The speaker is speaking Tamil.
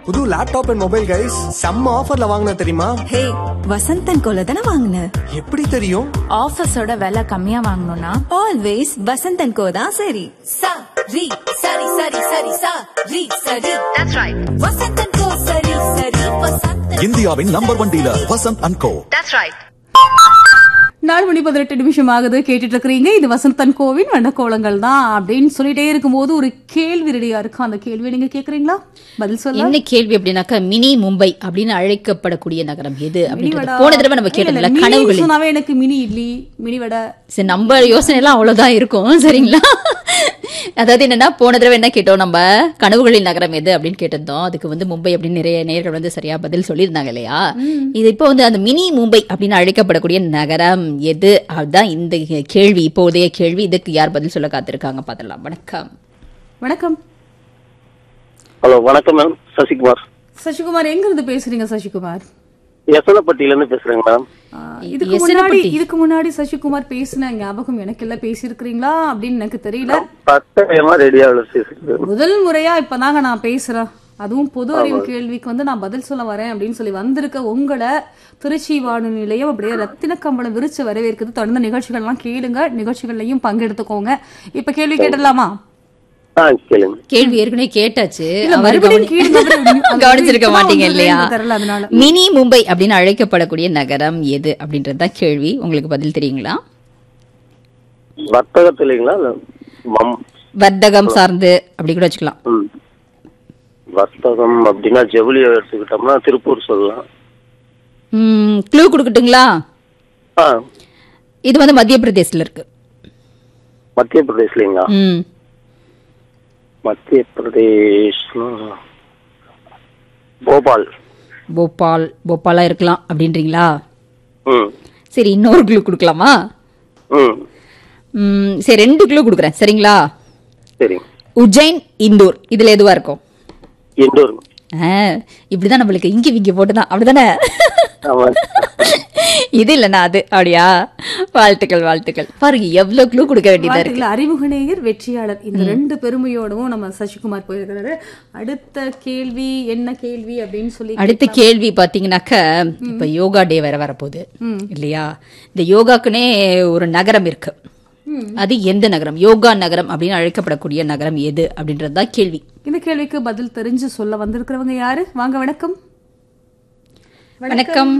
புது லேப்டாப் அண்ட் மொபைல் கைஸ் செம்ம ஆஃபர்ல வாங்கின தெரியுமா ஹே வசந்தன் கோல தானே வாங்கின எப்படி தெரியும் ஆஃபீஸோட விலை கம்மியா வாங்கணும்னா ஆல்வேஸ் வசந்தன் கோ தான் சரி sa ri sari sari sari sa ri sari that's right vasantan ko sari sari vasantan இந்தியாவின் number one dealer Vasanth and co that's right நாலு மணி பதினெட்டு நிமிஷம் ஆகுது கேட்டுட்டு இருக்கிறீங்க இது வசந்தன் கோவின் வண்ணக்கோலங்கள் தான் அப்படின்னு சொல்லிட்டே இருக்கும்போது ஒரு கேள்வி ரெடியா இருக்கு அந்த கேள்வியை நீங்க கேக்குறீங்களா பதில் சொல்ல என்ன கேள்வி அப்படின்னாக்கா மினி மும்பை அப்படின்னு அழைக்கப்படக்கூடிய நகரம் எது மினி அப்படின்றது வடை. போன தடவை நம்ம இல்ல, கேட்டதுல இல்ல, மினி கனவுகளில் சொன்னாவே எனக்கு மினி இட்லி மினி வடை சரி நம்ம யோசனை எல்லாம் அவ்வளவுதான் இருக்கும் சரிங்களா அதாவது என்னன்னா போன தடவை என்ன கேட்டோம் நம்ம கனவுகளின் நகரம் எது அப்படின்னு கேட்டிருந்தோம் அதுக்கு வந்து மும்பை அப்படின்னு நிறைய நேர்கள் வந்து சரியா பதில் சொல்லியிருந்தாங்க இல்லையா இது இப்போ வந்து அந்த மினி மும்பை அப்படின்னு அழைக்கப்படக்கூடிய நகரம் எது அதுதான் இந்த கேள்வி இப்போதைய கேள்வி இதுக்கு யார் பதில் சொல்ல காத்திருக்காங்க பார்த்துடலாம் வணக்கம் வணக்கம் ஹலோ வணக்கம் மேம் சசிகுமார் சசிகுமார் எங்க இருந்து பேசுறீங்க சசிகுமார் யசனப்பட்டியில இருந்து பேசுறேங்க மேடம் ஆ, இதுக்கு முன்னாடி எசனப்பட்டி. இதுக்கு முன்னாடி சசிகுமார் பேசின ஞாபகம் எனக்கு எல்லாம் பேசியிருக்கிறீங்களா அப்படின்னு எனக்கு தெரியல பத்தாயிரமா ரெடியாக பேசுறேன் முதல் முறையா இப்பதாங்க நான் பேசுறேன் அதுவும் பொது அறிவு கேள்விக்கு வந்து நான் பதில் சொல்ல வரேன் அப்படின்னு சொல்லி வந்திருக்க உங்களை திருச்சி வானொலி நிலையம் அப்படியே ரத்தின கம்பளம் விரிச்சு வரவேற்கிறது தொடர்ந்து நிகழ்ச்சிகள்லாம் கேளுங்க நிகழ்ச்சிகள்லையும் பங்கெடுத்துக்கோங்க இப்ப கேள்வி கேட்டலாமா ஆ கேளுங்க கேள்வி ஏற்கனவே கேட்டாச்சு இல்ல, அவர் மறுபடியும் கவனி- கேளுங்க. அது கவனிச்சிருக்க சும்மா மாட்டீங்க வந்து இல்லையா line தெரியல அதனால. மினி மும்பை அப்படின்னு அழைக்கப்படக்கூடிய நகரம் எது அப்படின்றது தான் கேள்வி உங்களுக்கு பதில் தெரியுங்களா வர்த்தகத்துல இல்லைங்களா இல்ல மம் வர்த்தகம் சார்ந்து அப்படி கூட வச்சுக்கலாம் ம். வர்த்தகம் அப்படின்னா ஜவுளி எடுத்துக்கிட்டோம்னா திருப்பூர் சொல்லலாம் க்ளூ கொடுக்கட்டுங்களா ஆ இது வந்து மத்திய பிரதேசத்துல இருக்கு மத்திய பிரதேஷ்லீங்களா ம் மத்திய பிரதேஷ்னா போபால் போபால் போபாலா இருக்கலாம் அப்படின்றீங்களா ம் சரி இன்னொரு க்ளூ கொடுக்கலாமா ம் ம், சரி ரெண்டு க்ளூ கொடுக்குறேன் சரிங்களா சரிங்க உஜ்ஜைன் இந்தூர் இதுல எதுவா இருக்கும் எண்டூர் ஆ, இப்படிதான் நம்மளுக்கு இங்கி விங்கி போட்டுதான் அப்படிதானே ஆமா இது இல்லைண்ணா அது அப்படியா வாழ்த்துக்கள் வாழ்த்துக்கள் பாருங்க எவ்வளவு க்ளூ கொடுக்க வேண்டியதா இருக்கு வாழ்த்துக்கள் அறிமுக நேயர் வெற்றியாளர் இந்த ரெண்டு பெருமையோடவும் நம்ம சசிகுமார் போயிருக்கிறாரு அடுத்த கேள்வி என்ன கேள்வி அப்படின்னு சொல்லி அடுத்த கேள்வி பாத்தீங்கன்னாக்க இப்ப யோகா டே வேற வரப்போகுது இல்லையா இந்த யோகாக்குனே ஒரு நகரம் இருக்கு அது எந்த நகரம் யோகா நகரம் அப்படின்னு அழைக்கப்படக்கூடிய நகரம் எது அப்படின்றது தான் கேள்வி இந்த கேள்விக்கு பதில் தெரிஞ்சு சொல்ல வந்திருக்கிறவங்க யாரு வாங்க வணக்கம் வணக்கம்